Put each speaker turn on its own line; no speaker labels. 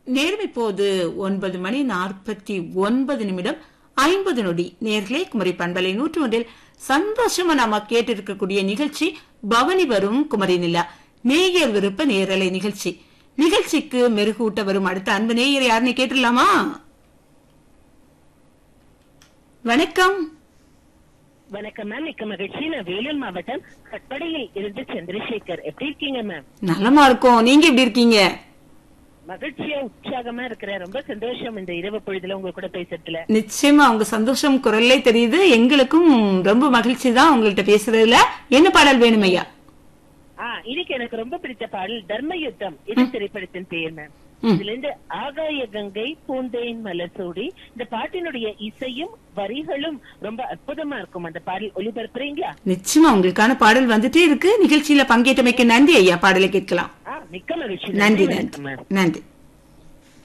நேரம் இப்போது ஒன்பது மணி நாற்பத்தி ஒன்பது நிமிடம் ஐம்பது நொடி நேர்களே குமரி பண்பலை நூற்று ஒன்றில் சந்தோஷமா நாம கேட்டிருக்கக்கூடிய நிகழ்ச்சி பவனி வரும் குமரி நிலா நேயர் விருப்ப நேரலை நிகழ்ச்சி நிகழ்ச்சிக்கு மெருகூட்ட வரும் அடுத்த அன்பு நேயர் யாருன்னு கேட்டுடலாமா வணக்கம்
வணக்கம் மேம் மிக்க மகிழ்ச்சி நான் வேலூர் மாவட்டம் கட்படையில் இருந்து சந்திரசேகர் எப்படி இருக்கீங்க மேம்
நலமா இருக்கோம் நீங்க எப்படி இருக்கீங்க
மகிழ்ச்சியா உற்சாகமா இருக்கிறேன் ரொம்ப சந்தோஷம் இந்த இரவு பொழுதுல உங்க கூட பேசுறதுல
நிச்சயமா உங்க சந்தோஷம் குரல்லே தெரியுது எங்களுக்கும் ரொம்ப மகிழ்ச்சி தான் உங்கள்ட்ட பேசுறதுல என்ன பாடல் வேணும் ஐயா
ஆ இன்னைக்கு எனக்கு ரொம்ப பிடித்த பாடல் தர்ம யுத்தம் இது திரைப்படத்தின் பெயர் மேம்
ம்.
இதுல இருந்து ஆகாய கங்கை பூந்தேன் மலசூடி இந்த பாட்டினுடைய இசையும் வரிகளும் ரொம்ப அற்புதமா இருக்கும் அந்த பாடல் ஒளிபரப்புறீங்களா
நிச்சயமா உங்களுக்கான பாடல் வந்துட்டே இருக்கு நிகழ்ச்சியில பங்கேற்றமைக்கு நன்றி ஐயா பாடலை கேட்கலாம்
ஆ மிக்க மகிழ்ச்சி
நன்றி
வணக்கம்
நன்றி
மேம்
நன்றி